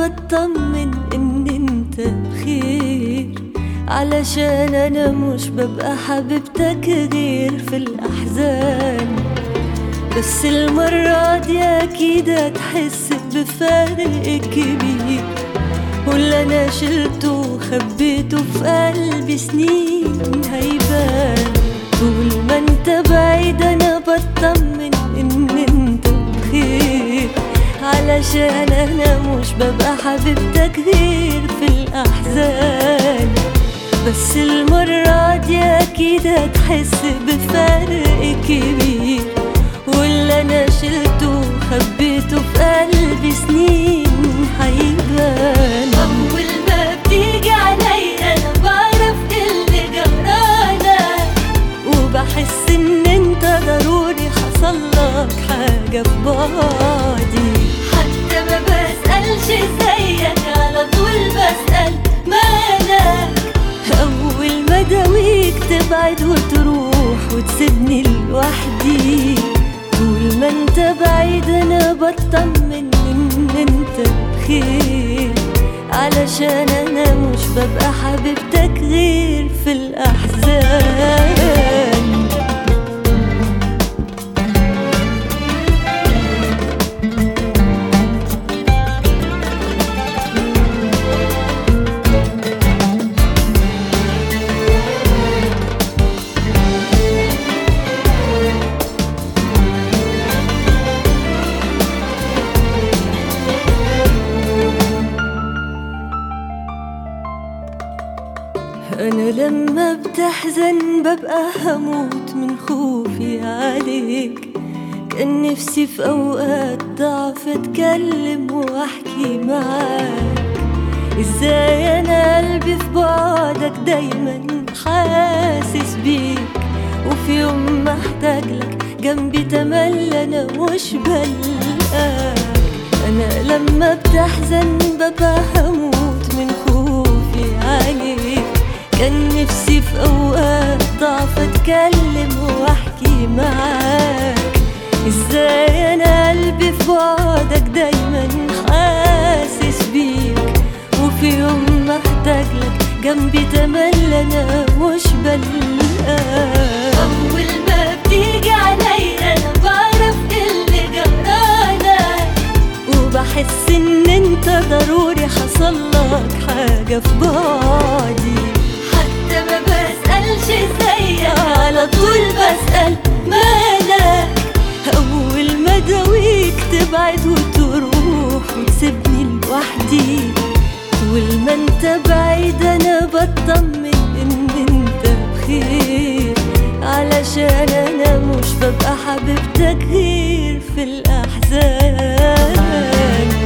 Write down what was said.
بطمن ان انت بخير علشان انا مش ببقى حبيبتك غير في الاحزان بس المرة دي اكيد هتحس بفرق كبير واللي انا شلته وخبيته في قلبي سنين هيبان طول ما انت بعيد انا بطمن ان انت بخير علشان انا مش ببقى حبيبتك غير في الاحزان بس المرة دي اكيد هتحس بفرق كبير واللي انا شلته وخبيته في قلبي سنين هيبان اول ما بتيجي عليا انا بعرف اللي جرالك وبحس ان انت ضروري حصل لك حاجة في بعدي حتى ما بسألش زيك على طول بسأل مالك أول ما داويك تبعد وتروح وتسيبني لوحدي طول ما انت بعيد انا بطمن ان انت بخير علشان انا مش ببقى حبيبتك غير في الاحزان أنا لما بتحزن ببقى هموت من خوفي عليك كان نفسي في أوقات ضعف أتكلم وأحكي معاك إزاي أنا قلبي في بعدك دايما حاسس بيك وفي يوم محتاج لك جنبي تملى أنا مش بلقاك أنا لما بتحزن ببقى هموت من خوفي عليك كان نفسي في أوقات ضعف أتكلم وأحكي معاك إزاي أنا قلبي في بعدك دايما حاسس بيك وفي يوم محتاج لك جنبي تملى أنا مش بلقاك أول ما بتيجي عليا أنا بعرف اللي جرالك وبحس إن أنت ضروري حصل لك حاجة في بعدي حتى ما بسألش زيك على طول بسأل مالك أول ما داويك تبعد وتروح وتسيبني لوحدي طول ما انت بعيد أنا بطمن إن انت بخير علشان أنا مش ببقى حبيبتك غير في الأحزان